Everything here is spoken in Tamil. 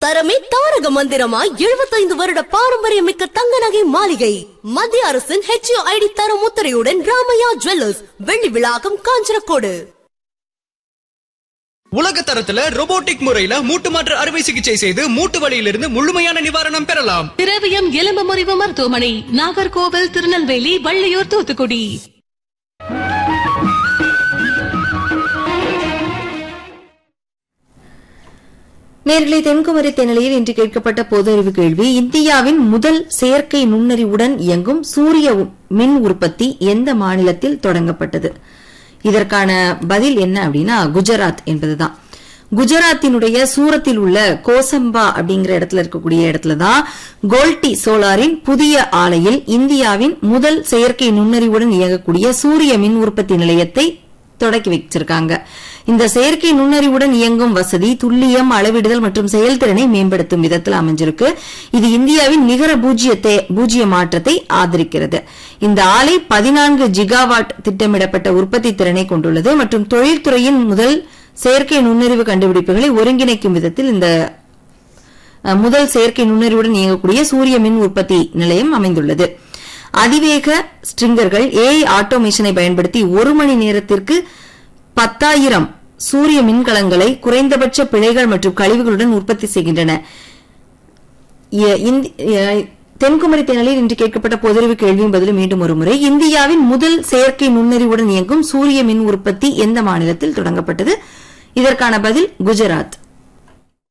தரமே தாரக மந்திரமாய் எழுபத்தைந்து வருட பாரம்பரியமிக்க தங்க நகை மாளிகை மத்திய அரசின் ஹெச்ஐடி தர முத்திரையுடன் ராமையா ஜுவல்லர்ஸ் வெள்ளி விழாக்கம் காஞ்சனக்கோடு உலக தரத்துல robotic முறையில மூட்டு மாற்று அறுவை சிகிச்சை செய்து மூட்டு வலியிலிருந்து முழுமையான நிவாரணம் பெறலாம் திரவியம் எலும்பு முறிவு மருத்துவமனை நாகர்கோவில் திருநெல்வேலி வள்ளியூர் தூத்துக்குடி நேர்களை தென்குமரி தென்னலியில் இன்று கேட்கப்பட்ட பொது அறிவு கேள்வி இந்தியாவின் முதல் செயற்கை நுண்ணறிவுடன் இயங்கும் சூரிய உ- மின் உற்பத்தி எந்த மாநிலத்தில் தொடங்கப்பட்டது இதற்கான பதில் என்ன அப்படின்னா குஜராத் என்பதுதான் குஜராத்தினுடைய சூரத்தில் உள்ள கோசம்பா அப்படிங்கிற இடத்துல இருக்கக்கூடிய இடத்துல தான் கோல்டி சோலாரின் புதிய ஆலையில் இந்தியாவின் முதல் செயற்கை நுண்ணறிவுடன் இயங்கக்கூடிய சூரிய மின் உற்பத்தி நிலையத்தை தொடக்கி வச்சிருக்காங்க இந்த செயற்கை நுண்ணறிவுடன் இயங்கும் வசதி துல்லியம் அளவிடுதல் மற்றும் செயல்திறனை மேம்படுத்தும் விதத்தில் அமைஞ்சிருக்கு இது இந்தியாவின் நிகர பூஜ்ஜியத்தை பூஜ்ஜிய மாற்றத்தை ஆதரிக்கிறது இந்த ஆலை பதினான்கு ஜிகாவாட் திட்டமிடப்பட்ட உற்பத்தி திறனை கொண்டுள்ளது மற்றும் தொழில்துறையின் முதல் செயற்கை நுண்ணறிவு கண்டுபிடிப்புகளை ஒருங்கிணைக்கும் விதத்தில் இந்த அஹ், முதல் செயற்கை நுண்ணறிவுடன் இயங்கக்கூடிய சூரிய மின் உற்பத்தி நிலையம் அமைந்துள்ளது அதிவேக ஸ்ட்ரிங்கர்கள் ஏஐ ஆட்டோமேஷனை பயன்படுத்தி ஒரு மணி நேரத்திற்கு பத்தாயிரம் சூரிய மின்கலங்களை குறைந்தபட்ச பிழைகள் மற்றும் கழிவுகளுடன் உற்பத்தி செய்கின்றன இ- இந்தி- இ- தென்குமரி தேனலில் இன்று கேட்கப்பட்ட பொதறிவு கேள்வியும் பதிலும் மீண்டும் ஒருமுறை இந்தியாவின் முதல் செயற்கை நுண்ணறிவுடன் இயங்கும் சூரிய மின் உற்பத்தி எந்த மாநிலத்தில் தொடங்கப்பட்டது இதற்கான பதில் குஜராத்